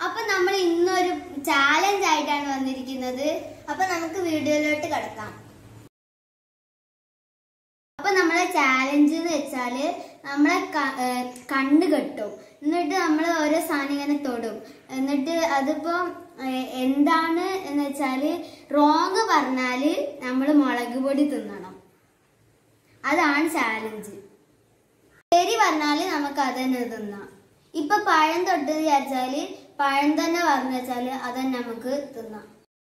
അപ്പൊ നമ്മൾ ഇന്നൊരു ചാലഞ്ച് ആയിട്ടാണ് വന്നിരിക്കുന്നത് അപ്പൊ നമുക്ക് വീഡിയോയിലോട്ട് കിടക്കാം അപ്പൊ നമ്മളെ ചാലഞ്ച് എന്ന് വെച്ചാല് നമ്മളെ ക- ഏർ കണ്ണ് കെട്ടും എന്നിട്ട് നമ്മൾ ഓരോ സാധനം ഇങ്ങനെ തൊടും എന്നിട്ട് അതിപ്പോ ഏർ എന്താണ് എന്ന് വെച്ചാല് റോങ് പറഞ്ഞാല് നമ്മൾ മുളക് പൊടി തിന്നണം അതാണ് ചാലഞ്ച് ശരി പറഞ്ഞാല് നമുക്ക് അതന്നെ തിന്നാം ഇപ്പൊ പഴം തൊട്ട് വിചാരിച്ചാല് പഴം തന്നെ പറഞ്ഞു വെച്ചാല് അതന്നെ നമുക്ക് തിന്നാം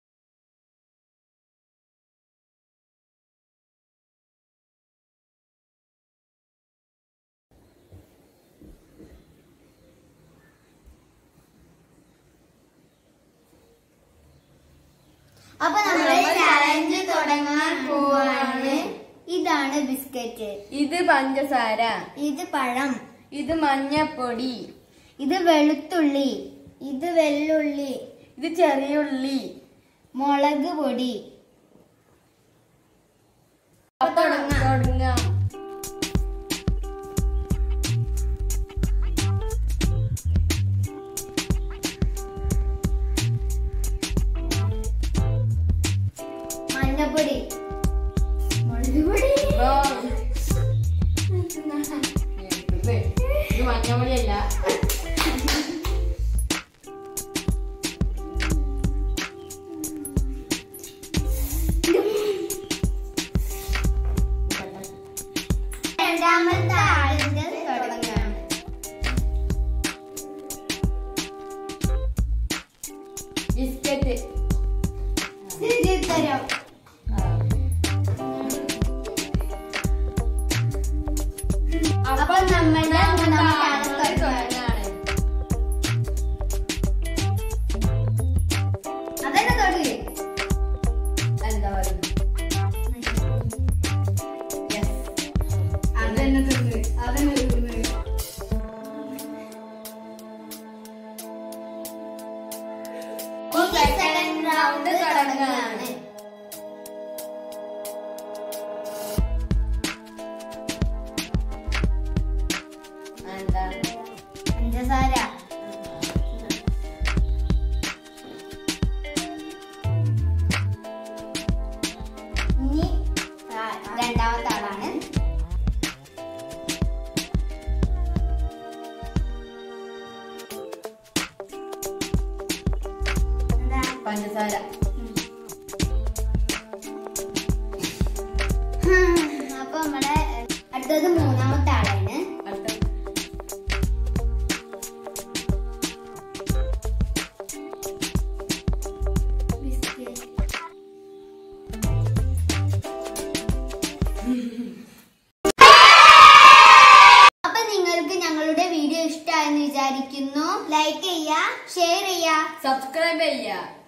അപ്പൊ നമ്മള് ചാലഞ്ച് തുടങ്ങാൻ പോവാണ് ഇതാണ് ബിസ്ക്കറ്റ് ഇത് പഞ്ചസാര ഇത് പഴം ഇത് മഞ്ഞപ്പൊടി ഇത് വെളുത്തുള്ളി ഇത് വെള്ളുള്ളി ഇത് ചെറിയ ഉള്ളി മുളക് പൊടി അപ്പൊ തുടങ്ങാം തുടങ്ങാം മഞ്ഞപ്പൊടി മുളക് പൊടി Wrong. ഇത് ഇത് മഞ്ഞപ്പൊടിയല്ല രണ്ടാമത്തെ ആളിന്റെ തുടങ്ങാം ബിസ്ക്കറ്റ് ശരി ഉത്തരം അപ്പൊ നമ്മുടെ മൂന്നാമത്തെ ആള് തുടങ്ങാം അതന്നെ തൊടുകയെ എന്താ പറയുക അതന്നെ തിന്ന് അതന്നെ തിന്ന് സെക്കൻഡ് റൗണ്ട് തുടങ്ങുകയാണ് എന്താ പഞ്ചസാര ഇനി ആ, രണ്ടാമത്തെ ആളാണ് എന്താ? പഞ്ചസാര ഹും, അപ്പൊ നമ്മുടെ അടുത്തത് മൂന്നാമത്തെ ആളാണ് അടുത്ത അപ്പൊ നിങ്ങൾക്ക് ഞങ്ങളുടെ വീഡിയോ ഇഷ്ടമായെന്ന് വിചാരിക്കുന്നു ലൈക്ക് ചെയ്യുക ഷെയർ ചെയ്യുക സബ്സ്ക്രൈബ് ചെയ്യുക